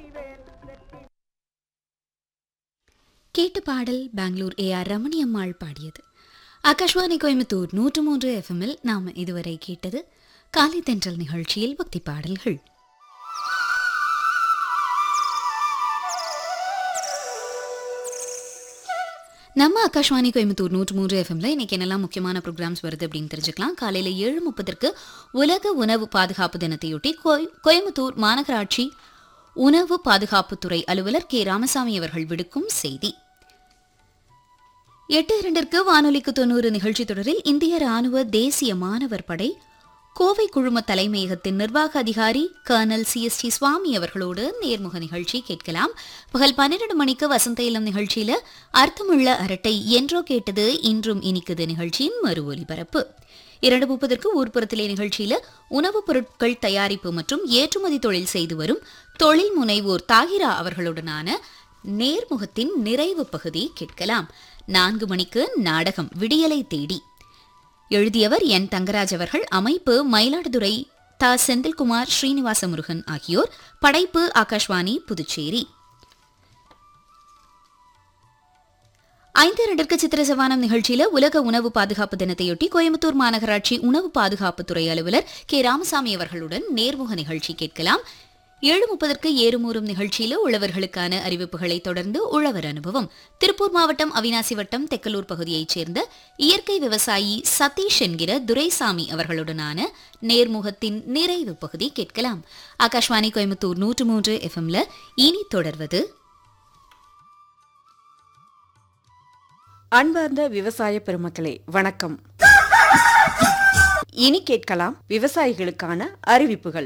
கேட்ட பாடல் Bangalore A R Ramaniammal பாடியது ஆகாஷ்வாணி கோயம்புத்தூர் நூற்று மூன்று எஃப்எம்மில் நாம் இதுவரை கேட்டது காலை தென்றல் நிகழ்ச்சியில் பக்தி பாடல்கள் நம்ம ஆகாஷ்வாணி கோயம்புத்தூர் நூற்று மூன்று எஃப்எம்ல இன்னைக்கு என்னெல்லாம் முக்கியமான ப்ரோக்ராம்ஸ் வருது அப்படின்னு தெரிஞ்சுக்கலாம் காலையில ஏழு முப்பதற்கு உலக உணவு பாதுகாப்பு தினத்தையொட்டி கோய- கோயம்புத்தூர் மாநகராட்சி உணவு பாதுகாப்புத்துறை அலுவலர் கே ராமசாமி அவர்கள் விடுக்கும் செய்தி எட்டு இரண்டிற்கு வானொலிக்கு தொண்ணூறு நிகழ்ச்சி தொடரில் இந்திய ராணுவ தேசிய மாணவர் படை கோவை குழும தலைமையகத்தின் நிர்வாக அதிகாரி colonel C S D Swamy அவர்களோடு நேர்முக நிகழ்ச்சி கேட்கலாம் பகல் பன்னிரண்டு மணிக்கு வசந்த இளம் நிகழ்ச்சியில அர்த்தமுள்ள அரட்டை என்றோ கேட்டது இன்றும் இனிக்குது நிகழ்ச்சியின் மறு ஒலிபரப்பு இரண்டு முப்பதற்கு ஊர்ப்புறத்திலே நிகழ்ச்சியில உணவுப் பொருட்கள் தயாரிப்பு மற்றும் ஏற்றுமதி தொழில் செய்து வரும் தொழில் முனைவோர் தாகிரா அவர்களுடனான நேர்முகத்தின் நிறைவு பகுதி கேட்கலாம் நான்கு மணிக்கு நாடகம் விடியலை தேடி எழுதியவர் என் தங்கராஜ் அவர்கள் அமைப்பு மயிலாடுதுறை த செந்தில்குமார் ஸ்ரீனிவாச முருகன் ஆகியோர் படைப்பு ஆகாஷ்வாணி புதுச்சேரி ஐந்து இரண்டிற்கு சித்திர சவானம் நிகழ்ச்சியில உலக உணவு பாதுகாப்பு தினத்தையொட்டி கோயம்புத்தூர் மாநகராட்சி உணவு பாதுகாப்புத்துறை அலுவலர் கே ராமசாமி அவர்களுடன் நேர்முக நிகழ்ச்சி கேட்கலாம் ஏழு முப்பதற்கு ஏறுமூறும் நிகழ்ச்சியில உழவர்களுக்கான அறிவிப்புகளை தொடர்ந்து உழவர் அனுபவம் திருப்பூர் மாவட்டம் அவினாசி வட்டம் தெக்கலூர் பகுதியைச் சேர்ந்த இயற்கை விவசாயி சதீஷ் என்கிற துரைசாமி அவர்களுடனான நேர்முகத்தின் நிறைவு பகுதி கேட்கலாம் ஆகாஷ்வாணி கோயம்புத்தூர் நூற்று மூன்று எஃப்எம்ல இனி தொடர்வது அன்பார்ந்த விவசாய பெருமக்களே வணக்கம் இனி கேட்கலாம் விவசாயிகளுக்கான அறிவிப்புகள்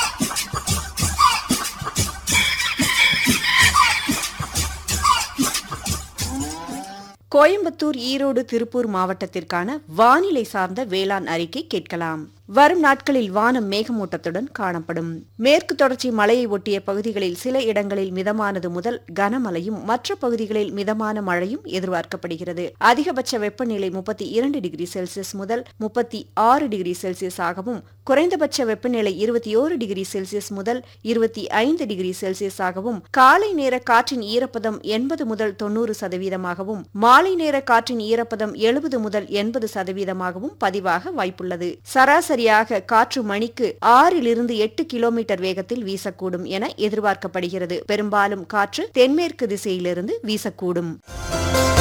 கோயம்புத்தூர் ஈரோடு திருப்பூர் மாவட்டத்திற்கான வானிலை சார்ந்த வேளாண் அறிக்கை கேட்கலாம் வரும் நாட்களில் வானம் மேகமூட்டத்துடன் காணப்படும் மேற்கு தொடர்ச்சி மலையை ஒட்டிய பகுதிகளில் சில இடங்களில் மிதமானது முதல் கனமழையும் மற்ற பகுதிகளில் மிதமான மழையும் எதிர்பார்க்கப்படுகிறது அதிகபட்ச வெப்பநிலை முப்பத்தி இரண்டு டிகிரி செல்சியஸ் முதல் முப்பத்தி ஆறு டிகிரி செல்சியஸ் ஆகவும் குறைந்தபட்ச வெப்பநிலை இருபத்தி ஓரு டிகிரி செல்சியஸ் முதல் இருபத்தி ஐந்து டிகிரி செல்சியஸ் ஆகவும் காலை நேர காற்றின் ஈரப்பதம் எண்பது முதல் தொண்ணூறு சதவீதமாகவும் மாலை நேர காற்றின் ஈரப்பதம் எழுபது முதல் எண்பது சதவீதமாகவும் பதிவாக வாய்ப்புள்ளது சராசரியாக காற்று மணிக்கு ஆறிலிருந்து எட்டு கிலோமீட்டர் வேகத்தில் வீசக்கூடும் என எதிர்பார்க்கப்படுகிறது பெரும்பாலும் காற்று தென்மேற்கு திசையிலிருந்து வீசக்கூடும்